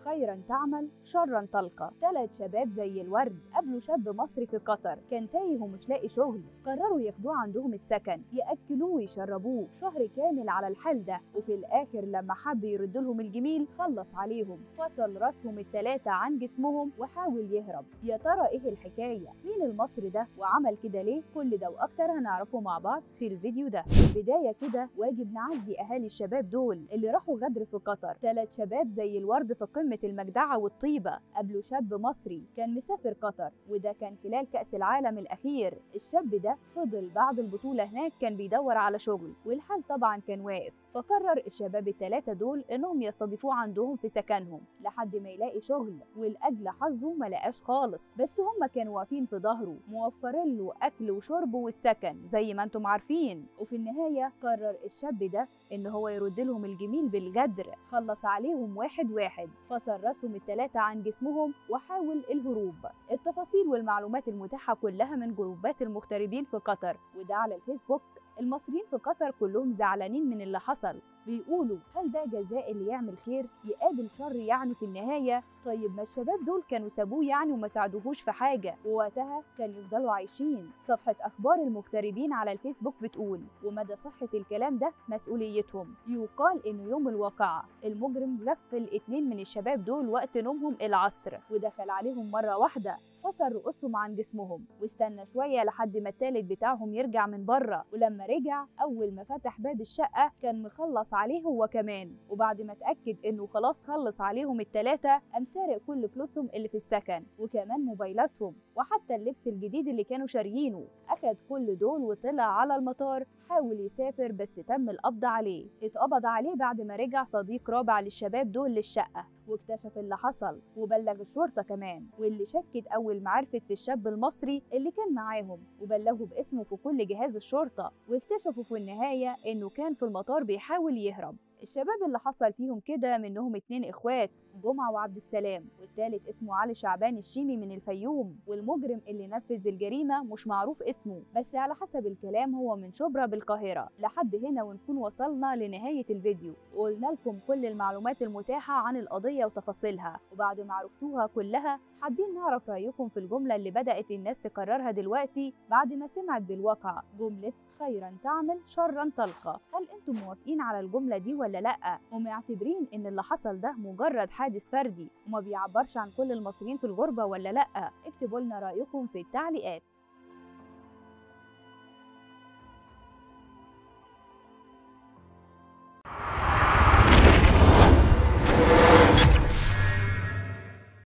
خيرا تعمل شرا تلقى ثلاث شباب زي الورد قابلوا شاب مصري في قطر كان تايه ومش لاقي شغل قرروا ياخدوه عندهم السكن ياكلوه ويشربوه شهر كامل على الحال ده وفي الاخر لما حب يرد لهم الجميل خلص عليهم فصل راسهم الثلاثه عن جسمهم وحاول يهرب يا ترى ايه الحكايه مين المصري ده وعمل كده ليه كل ده واكتر هنعرفه مع بعض في الفيديو ده بدايه كده واجب نعزي اهالي الشباب دول اللي راحوا غدر في قطر ثلاث شباب زي الورد في قمه المجدعه والطيبه قابلوا شاب مصري كان مسافر قطر وده كان خلال كاس العالم الاخير الشاب ده فضل بعد البطوله هناك كان بيدور على شغل والحال طبعا كان واقف فقرر الشباب الثلاثه دول انهم يستضيفوه عندهم في سكنهم لحد ما يلاقي شغل ولاجل حظه ما لقاش خالص بس هم كانوا واقفين في ظهره موفرين له اكل وشرب والسكن زي ما انتم عارفين وفي النهايه قرر الشاب ده ان هو يرد لهم الجميل بالجدر خلص عليهم واحد واحد فصل راسهم الثلاثه عن جسمهم وحاول الهروب التفاصيل والمعلومات المتاحه كلها من جروبات المغتربين في قطر وده على الفيسبوك المصريين في قطر كلهم زعلانين من اللي حصل بيقولوا هل ده جزاء اللي يعمل خير يقابل شر يعني في النهاية طيب ما الشباب دول كانوا سابوه يعني وما ساعدوهوش في حاجة ووقتها كان يفضلوا عايشين صفحة أخبار المغتربين على الفيسبوك بتقول ومدى صحة الكلام ده مسؤوليتهم يقال إن يوم الواقعة المجرم غفل اتنين من الشباب دول وقت نومهم العصر ودخل عليهم مرة واحدة فصل رؤوسهم عن جسمهم واستنى شوية لحد ما التالت بتاعهم يرجع من بره ولما رجع أول ما فتح باب الشقة كان مخلص عليه هو كمان وبعد ما اتأكد إنه خلاص خلص عليهم التلاتة قام سارق كل فلوسهم اللي في السكن وكمان موبايلاتهم وحتى اللبس الجديد اللي كانوا شاريينه أخد كل دول وطلع على المطار حاول يسافر بس تم القبض عليه اتقبض عليه بعد ما رجع صديق رابع للشباب دول للشقة واكتشف اللي حصل وبلغ الشرطة كمان واللي شكت أول ما عرفت في الشاب المصري اللي كان معاهم وبلغوا باسمه في كل جهاز الشرطة واكتشفوا في النهاية إنه كان في المطار بيحاول يهرب الشباب اللي حصل فيهم كده منهم اتنين اخوات جمعة وعبد السلام والتالت اسمه علي شعبان الشيمي من الفيوم والمجرم اللي نفذ الجريمة مش معروف اسمه بس على حسب الكلام هو من شبرا بالقاهرة لحد هنا ونكون وصلنا لنهاية الفيديو وقلنا لكم كل المعلومات المتاحة عن القضية وتفاصيلها وبعد ما عرفتوها كلها حابين نعرف رأيكم في الجملة اللي بدأت الناس تكررها دلوقتي بعد ما سمعت بالواقع جملة خيرا تعمل شرا تلقى هل انتم موافقين على الجملة دي ولا لأ ومعتبرين ان اللي حصل ده مجرد حادث فردي وما بيعبرش عن كل المصريين في الغربة ولا لأ اكتبوا لنا رأيكم في التعليقات